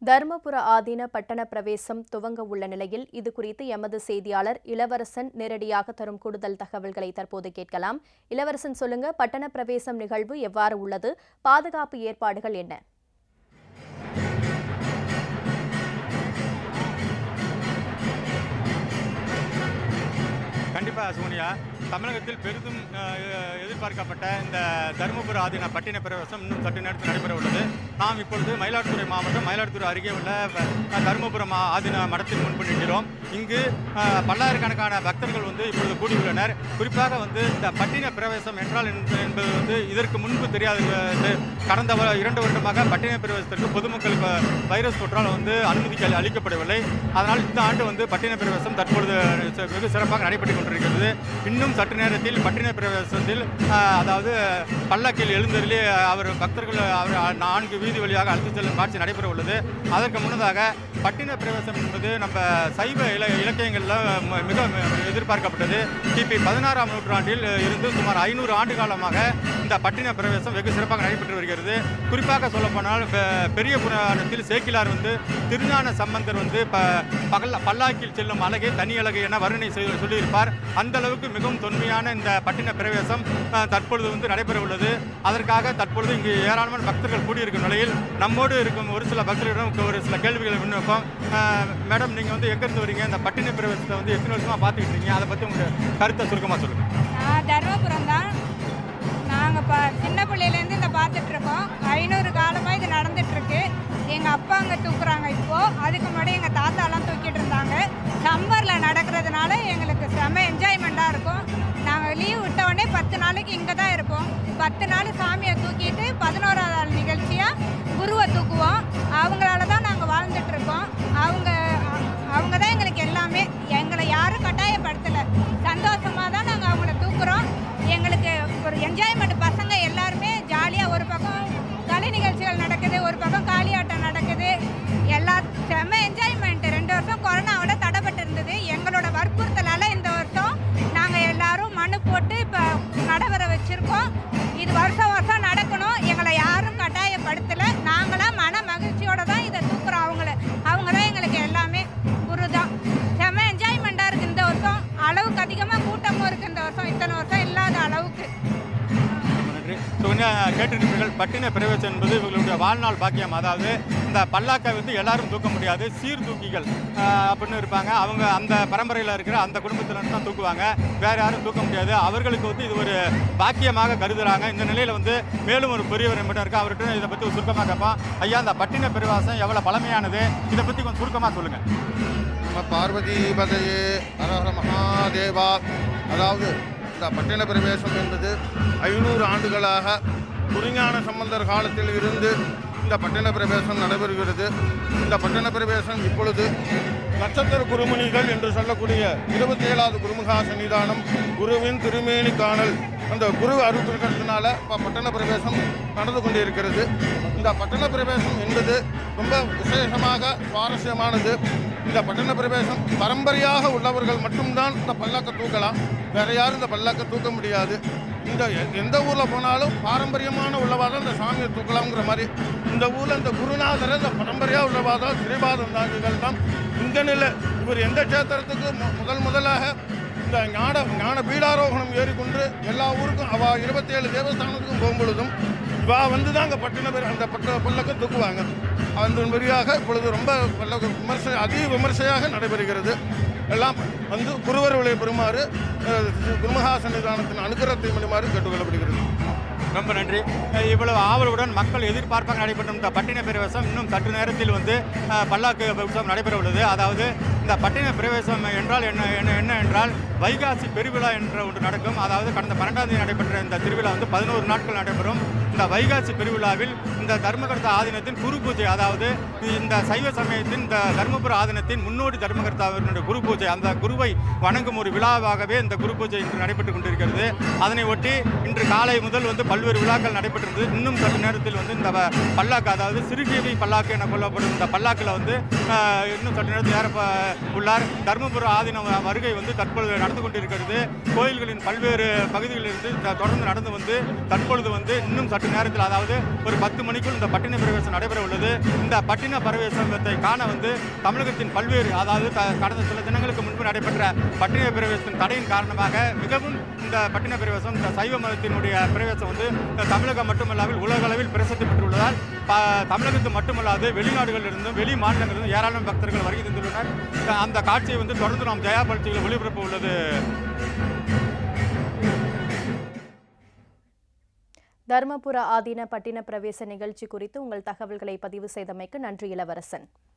தருமபுர ஆதீன பட்டண பிரவேசம் துவங்க உள்ள நிலையில் இது குறித்து எமது செய்தியாளர் இளவரசன் நேரடியாக தரும் கூடுதல் தகவல்களை தற்போது கேட்கலாம் இளவரசன் சொல்லுங்க பட்டண பிரவேசம் நிகழ்வு எவ்வாறு உள்ளது பாதுகாப்பு ஏற்பாடுகள் என்ன கண்டிப்பாக சோனியா தமிழகத்தில் பெரிதும் அஹ், எ- எதிர்பார்க்கப்பட்ட இந்த தருமபுர ஆதீன பட்டின பிரவேசம் இன்னும் சற்று நேரத்தில் நடைபெற உள்ளது நாம் இப்பொழுது மயிலாடுதுறை மாவட்டம் மயிலாடுதுறை அருகே உள்ள அஹ், தருமபுரம் ஆ- ஆதீன மடத்தின் முன்பு நிற்கிறோம் இங்கு அஹ், பல்லாயிரக்கணக்கான பக்தர்கள் வந்து இப்பொழுது கூடியுள்ளனர் குறிப்பாக வந்து இந்த பட்டின பிரவேசம் என்றால் என்ன- என்பது வந்து இதற்கு முன்பு தெரியாது இது கடந்த வ- இரண்டு வருடமாக பட்டின பிரவேசத்திற்கு பொதுமக்களுக்கு வைரஸ் தொற்றால் வந்து அனுமதி அளி- அளிக்கப்படவில்லை அதனால் இந்த ஆண்டு வந்து பட்டின பிரவேசம் தற்பொழுது ச- வெகு சிறப்பாக நடைபெற்றுக் கொண்டிருக்கிறது இன்னும் சற்று நேரத்தில் பட்டின பிரவேசத்தில் ஆஹ், அதாவது பல்லக்கில் எழுந்தருளி அவர் பக்தர்கள் அவர் நான்கு வீதி வழியாக அழைத்து செல்லும் காட்சி நடைபெற உள்ளது அதற்கு முன்னதாக பட்டின பிரவேசம் என்பது நம்ம சைவ இல இலக்கியங்களில் ம- மிக ம- எதிர்பார்க்கப்பட்டது கிபி பதினாறாம் நூற்றாண்டில் இருந்து சுமார் ஐநூறு ஆண்டு காலமாக இந்த பட்டின பிரவேசம் வெகு சிறப்பாக நடைபெற்று வருகிறது குறிப்பாக சொல்லப்போனால் பெ- பெரிய புராணத்தில் சேக்கிலார் வந்து திருஞான சம்பந்தர் வந்து ப பகல் பல்லாக்கில் செல்லும் அழகே தனி அழகு என வர்ணனை செய்து சொல்லியிருப்பார் அந்த அளவுக்கு மிகவும் தொன்மையான இந்த பட்டின பிரவேசம் அஹ், தற்பொழுது வந்து நடைபெற உள்ளது அதற்காக தற்பொழுது இங்கு ஏராளமான பக்தர்கள் கூடியிருக்கும் நிலையில் நம்மோடு இருக்கும் ஒரு சில பக்தர்களிடம் ஒரு சில கேள்விகளை முன்வைப்போம் அஹ், மேடம் நீங்கள் வந்து எங்கேருந்து வரீங்க இந்த பட்டின பிரவேசத்தை வந்து எத்தனை வருஷமாக பார்த்துக்கிட்டு இருக்கீங்க அதை பற்றி உங்கள் கருத்தை சுருக்கமாக சொல்லுங்கள் நான் தருமபுரம் தான் நாங்கள் ப சின்ன பிள்ளையிலேருந்து இதை பார்த்துட்ருக்கோம் ஐநூறு காலமாக இது நடந்துட்டுருக்கு எங்கள் அப்பா அங்கே தூக்குறாங்க இப்போது அதுக்கு முன்னாடி எங்கள் தாத்தாலாம் தூக்கிட்டு இருந்தாங்க சம்மரில் நடக்கிறதுனால எங்களுக்கு செம என்ஜாய்மெண்ட்டாக இருக்கும் நாங்கள் லீவ் விட்ட உடனே பத்து நாளைக்கு இங்கே தான் இருப்போம் பத்து நாள் சாமியை தூக்கிட்டு பதினோராவது நாள் நிகழ்ச்சியாக குருவை தூக்குவோம் அவங்களால தான் நாங்கள் வாழ்ந்துட்டுருக்கோம் அவங்க அவங்க தான் எங்களுக்கு எல்லாமே எங்களை யாரும் கட்டாயப்படுத்தலை சந்தோஷமாக தான் நாங்கள் அவங்கள தூக்குறோம் எங்களுக்கு ஒரு என்ஜாய்மெண்ட் பசங்க எல்லாருமே ஜாலியாக ஒரு பக்கம் கலை நிகழ்ச்சிகள் நடக்குது ஒரு பக்கம் காளியாட்டம் நடக்குது எல்லா செம்ம என்ஜாய்மெண்ட் ரெண்டு வருஷம் கொரோனாவோட தடைப்பட்டு இருந்தது எங்களோட வற்புறுத்தலால் இந்த வருஷம் நாங்கள் எல்லாரும் மனு போட்டு இப்போ நடைபெற வச்சுருக்கோம் இது வருஷம் வருஷம் நடக்கணும் எங்களை யாரும் கட்டாயப்படுத்தலை நாங்களாம் மன மகிழ்ச்சியோட தான் இதை தூக்குறோம் அவங்கள அவங்க தான் எங்களுக்கு எல்லாமே குரு தான் செம்ம என்ஜாய்மெண்ட்டாக இருக்குது இந்த வருஷம் அளவுக்கு அதிகமாக கூட்டமும் இருக்குது இந்த வருஷம் இத்தனை வருஷம் இல்லாத அளவுக்கு ரொம்ப நன்றி ஸோ கேட்டிருப்பீர்கள் பட்டின பிரவேசம் என்பது இவர்களுடைய வாழ்நாள் பாக்கியம் அதாவது இந்த பல்லாக்கை வந்து எல்லாரும் தூக்க முடியாது சீர்தூக்கிகள் ஆஹ், அப்படின்னு இருப்பாங்க அவங்க அந்த பரம்பரையில் இருக்கிற அந்த குடும்பத்தில் தான் தூக்குவாங்க வேற யாரும் தூக்க முடியாது அவர்களுக்கு வந்து இது ஒரு பாக்கியமாக கருதுறாங்க இந்த நிலையில் வந்து மேலும் ஒரு பெரியவர் மட்டும் இருக்கு அவர்கிட்ட இதை பற்றி சுருக்கமாக கேட்போம் ஐயா இந்த பட்டின பிரவாசம் எவ்வளோ பழமையானது இதை பற்றி கொஞ்சம் சுருக்கமாக சொல்லுங்கள் நம்ம பார்வதி பதையே ஹரஹர மகாதேவா அதாவது இந்த பட்டின பிரவேசம் என்பது ஐநூறு ஆண்டுகளாக குருஞான சம்பந்தர் காலத்தில் இருந்து இந்த பட்டின பிரவேசம் நடைபெறுகிறது இந்த பட்டின பிரவேசம் இப்பொழுது நட்சத்திர குருமுனிகள் என்று சொல்லக்கூடிய இருபத்தி ஏழாவது குருமுகா சன்னிதானம் குருவின் திருமேனி காணல் அந்த குரு அருட்கிறதுனால இப்போ பட்டண பிரவேசம் நடந்து கொண்டிருக்கிறது இந்த பட்டண பிரவேசம் என்பது ரொம்ப விசேஷமாக சுவாரஸ்யமானது இந்த பட்டண பிரவேசம் பரம்பரையாக உள்ளவர்கள் மட்டும்தான் இந்த பல்லாக்கை தூக்கலாம் வேற யாரும் இந்த பல்லாக்கை தூக்க முடியாது இந்த எ- எந்த ஊரில் போனாலும் பாரம்பரியமான உள்ளவா தான் இந்த சாமியை தூக்கலாம்ங்கிற மாதிரி இந்த ஊரில் இந்த குருநாதர் இந்த பரம்பரையாக உள்ளவா தான் ஸ்ரீபாதம் தாங்கிகள் தான் இந்த நிலை இவர் எந்த கஷேத்திரத்துக்கு மு- முதல் முதலாக இந்த ஞான ஞான பீடாரோகணம் ஏறிக்கொண்டு எல்லா ஊருக்கும் அவ இருபத்தேழு தேவஸ்தானத்துக்கும் போகும்பொழுதும் இவா வந்து தான் அங்கே பட்டின பேர் அந்த பட்ட பல்லக்க தூக்குவாங்க அதன் வழியாக இப்பொழுது ரொம்ப பல்லக்கு விமர்சை அதி விமர்சையாக நடைபெறுகிறது எல்லாம் வந்து குருவர்களை பெறுமாறு அஹ், குருமகா சன்னிதானத்தின் அனுகிரகத்தை மணிமாறு கேட்டுக்கொள்ளப்படுகிறது ரொம்ப நன்றி அஹ் இவ்வளவு ஆவலுடன் மக்கள் எதிர்பார்ப்பாக நடைபெறும் இந்த பட்டின பிரவேசம் இன்னும் சற்று நேரத்தில் வந்து அஹ், பல்லாக்கு உற்சவம் நடைபெற உள்ளது அதாவது இந்த பட்டின பிரவேசம் என்றால் என்ன என்ன என்ன என்றால் வைகாசி பெருவிழா என்ற ஒன்று நடக்கும் அதாவது கடந்த பன்னெண்டாம் தேதி நடைபெற்ற இந்த திருவிழா வந்து பதினோரு நாட்கள் நடைபெறும் இந்த வைகாசி பெருவிழாவில் இந்த தர்மகர்த்தா ஆதீனத்தின் குரு பூஜை அதாவது இந்த சைவ சமயத்தின் இந்த தர்மபுர ஆதீனத்தின் முன்னோடி தர்மகர்த்தாவினுடைய குரு பூஜை அந்த குருவை வணங்கும் ஒரு விழாவாகவே இந்த குரு பூஜை இன்று நடைபெற்றுக் கொண்டிருக்கிறது அதனை ஒட்டி இன்று காலை முதல் வந்து பல்வேறு விழாக்கள் நடைபெற்றது இன்னும் சற்று நேரத்தில் வந்து இந்த வ- பல்லாக்கு அதாவது சிறுகேவி பல்லாக்கு என கொள்ளப்படும் இந்த பல்லாக்கில் வந்து ஆஹ், இன்னும் சற்று நேரத்தில் ஏற ப- உள்ளார் தர்மபுர ஆதீன வ- வருகை வந்து தற்பொழுது நடந்து கொண்டிருக்கிறது கோயில்களின் பல்வேறு பகுதிகளிலிருந்து த- தொடர்ந்து நடந்து வந்து தற்பொழுது வந்து இன்னும் சற்று சற்று நேரத்தில் அதாவது ஒரு பத்து மணிக்குள் இந்த பட்டின பிரவேசம் நடைபெற உள்ளது இந்த பட்டின பிரவேசத்தை காண வந்து தமிழகத்தின் பல்வேறு அதாவது த- கடந்த சில தினங்களுக்கு முன்பு நடைபெற்ற பட்டின பிரவேசத்தின் தடையின் காரணமாக மிகவும் இந்த பட்டின பிரவேசம் இந்த சைவ மதத்தினுடைய பிரவேசம் வந்து இந்த தமிழகம் மட்டுமல்லாமல் உலக அளவில் பிரசித்தி பெற்றுள்ளதால் ப- தமிழகத்து மட்டுமல்லாது வெளிநாடுகளிலிருந்தும் வெளி மாநிலங்களிலிருந்தும் ஏராளமான பக்தர்கள் வருகை தந்துள்ளனர் இந்த- அந்த காட்சியை வந்து தொடர்ந்து நாம் ஜெயா பல்ச்சியில் ஒளிபரப்ப உள்ளது தருமபுர ஆதீன பட்டின பிரவேச நிகழ்ச்சி குறித்து உங்கள் தகவல்களை பதிவு செய்தமைக்கு நன்றி இளவரசன்